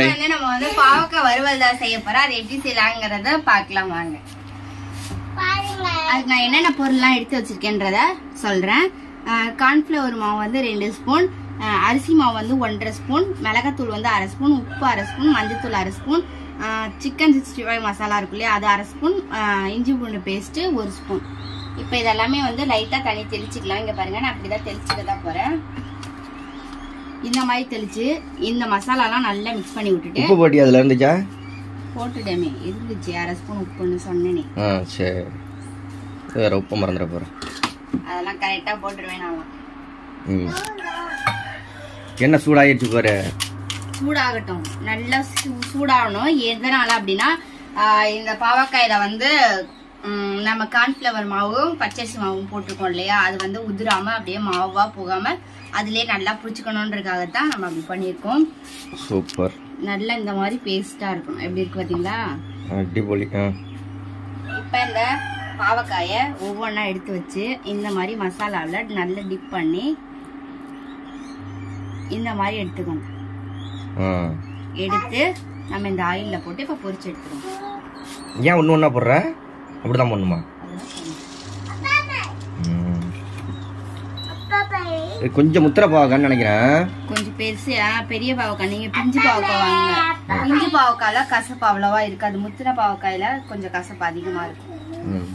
வந்து நம்ம வந்து பாவக்காய் வறுவல் தான் செய்ய போறோம் அது எப்படி செய்யலாங்கிறத பார்க்கலாம் வாங்க அதுக்கு நான் என்னென்ன பொருள்லாம் எடுத்து வச்சிருக்கேன்றத சொல்றேன் கார்ன்ஃப்ளவர் மாவு வந்து ரெண்டு ஸ்பூன் அரிசி மாவு வந்து ஒன்றரை ஸ்பூன் மிளகாத்தூள் வந்து அரை ஸ்பூன் உப்பு அரை ஸ்பூன் மஞ்சத்தூள் அரை spoon chicken sixty five masala இருக்கு இல்லையா அது அரை ஸ்பூன் இஞ்சி பூண்டு பேஸ்ட்டு ஒரு ஸ்பூன் இப்போ இதெல்லாமே வந்து லைட்டாக தண்ணி தெளிச்சுக்கலாம் இங்கே பாருங்க நான் அப்படி தான் தெளிச்சுக்க தான் போகிறேன் இந்த மாதிரி தெளிச்சு இந்த மசாலாலாம் நல்லா மிக்ஸ் பண்ணி விட்டுட்டு உப்பு போட்டி அதுல இருந்துச்சா போட்டுட்டேமே இருந்துச்சு அரை ஸ்பூன் உப்புன்னு சொன்னேனே ஆ சரி வேற உப்பு மறந்துட போறேன் அதெல்லாம் கரெக்டாக போட்டுருவேன் நான் ம் என்ன சூடாகிடுச்சு பாரு சூடாகட்டும் நல்லா சூ- சூடாகணும் எதனால அப்படின்னா ஆஹ் இந்த பாவக்காயில வந்து ம், நம்ம கார்ன்ஃப்ளவர் மாவும் பச்சரிசி மாவும் போட்டிருக்கோம் இல்லையா அது வந்து உதிராம அப்படியே மாவா போகாம அதுலயே நல்லா புடிச்சுக்கணுன்றதுக்காகத்தான் நம்ம அப்படி பண்ணியிருக்கோம் சூப்பர் நல்லா இந்த மாதிரி பேஸ்டா இருக்கும் எப்படி இருக்கு பாத்தீங்களா அடிப்பொலி ஆ இப்ப இந்த பாவக்காய ஒவ்வொன்றா எடுத்து வச்சு இந்த மாதிரி மசாலாவில் நல்லா டிப் பண்ணி இந்த மாதிரி எடுத்துக்கணும் ஆ எடுத்து நம்ம இந்த ஆயில்ல போட்டு இப்ப பொரிச்சு எடுத்துருவோம் ஏன் ஒன்று ஒன்றா போடுற அப்படிதான் பண்ணுமா அதுதான் சொன்னேன். ம். இது கொஞ்சம் முத்திர பாவக்கான்னு நினைக்கிறேன் கொஞ்சம் பெருசு ஆ, பெரிய பாவக்காய் நீங்க பிஞ்சு பாவக்காய் வாங்குங்க பிஞ்சு பாவக்காயில கசப்பு அவ்வளவா இருக்காது முத்தின பாவக்காயில கொஞ்சம் கசப்பு அதிகமா இருக்கும் ம்.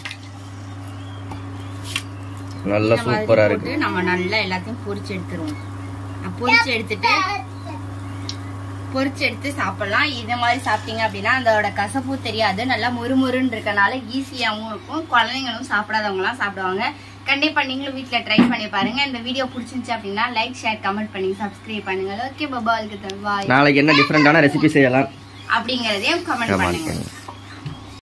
நல்லா இந்த மாதிரி சூப்பரா இருக்கு போட்டு நம்ம நல்லா எல்லாத்தையும் பொரிச்சு எடுத்துருவோம் அஹ் பொரிச்சு எடுத்துட்டு பொரிச்சு எடுத்து சாப்பிடலாம் இந்த மாதிரி சாப்பிட்டீங்க அப்படின்னா அதோட கசப்பு தெரியாது நல்லா முறுமுறுன்னு இருக்கனால ஈஸியாவும் இருக்கும் குழந்தைங்களும் சாப்பிடாதவங்க எல்லாம் சாப்பிடுவாங்க கண்டிப்பா நீங்களும் வீட்ல ட்ரை பண்ணி பாருங்க இந்த வீடியோ பிடிச்சிருந்துச்சு அப்படின்னா லைக் ஷேர் கமெண்ட் பண்ணி சப்ஸ்கிரைப் பண்ணுங்க ஓகே பபாலுக்கு தருவாய் நாளைக்கு என்ன டிஃப்ரெண்டான ரெசிபி செய்யலாம் அப்படிங்கறதையும் கமெண்ட் கமெண்ட் பண்ணுங்க பண்ணுங்க